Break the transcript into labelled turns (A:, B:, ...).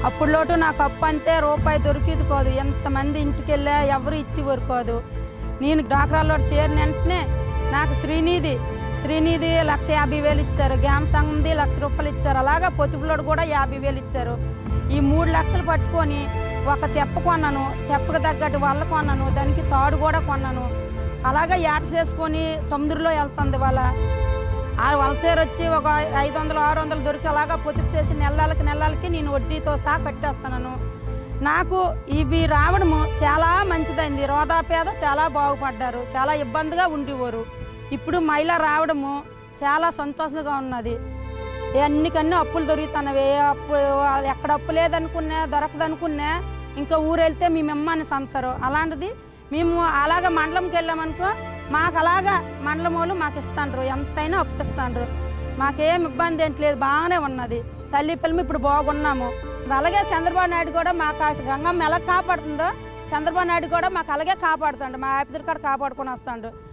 A: అప్పుడు లోటు నాకు అప్పు అంతే రూపాయి దొరికిది కాదు ఎంతమంది ఇంటికి వెళ్ళా ఎవరు ఇచ్చేవారు కాదు నేను డాక్రాల్లో చేరిన వెంటనే నాకు శ్రీనిధి శ్రీనిధి లక్ష యాభై వేలు ఇచ్చారు గ్యామ్ సంఘంది లక్ష రూపాయలు ఇచ్చారు అలాగా పొతుపులోడు కూడా యాభై వేలు ఇచ్చారు ఈ మూడు లక్షలు పట్టుకొని ఒక తెప్ప కొన్నాను తెప్పకు తగ్గట్టు వల్ల కొన్నాను దానికి తాడు కూడా కొన్నాను అలాగా ఏట చేసుకొని సముద్రంలో వెళ్తుంది వాళ్ళ ఆ వలచేరు వచ్చి ఒక ఐదు వందలు ఆరు వందలు దొరికి అలాగా పొదుపు చేసి నెలలకి నెలలకి నేను వడ్డీతో సహా కట్టేస్తున్నాను నాకు ఇవి రావడము చాలా మంచిదైంది రోదాపేద చాలా బాగుపడ్డారు చాలా ఇబ్బందిగా ఉండేవారు ఇప్పుడు మహిళ రావడము చాలా సంతోషంగా ఉన్నది అన్నికన్నీ అప్పులు దొరుకుతున్నవి ఏ అప్పు ఎక్కడ అప్పు లేదనుకున్నా దొరకదనుకున్నా ఇంకా ఊరు వెళ్తే మేము ఇమ్మని సంతారు అలాంటిది మేము అలాగ మండలంకి వెళ్ళామనుకో మాకు అలాగా మండలం వాళ్ళు మాకు ఇస్తాండ్రు ఎంతైనా అప్పిస్తాండ్రు మాకేం ఇబ్బంది ఏంటి లేదు బాగానే ఉన్నది తల్లి పిల్లలు ఇప్పుడు బాగున్నాము అలాగే చంద్రబాబు నాయుడు కూడా మాకు ఆ గంగమ్మ ఎలా కాపాడుతుందో చంద్రబాబు నాయుడు కూడా మాకు అలాగే కాపాడుతాడు మా ఆపిదర్ కాడ కాపాడుకొని వస్తాడు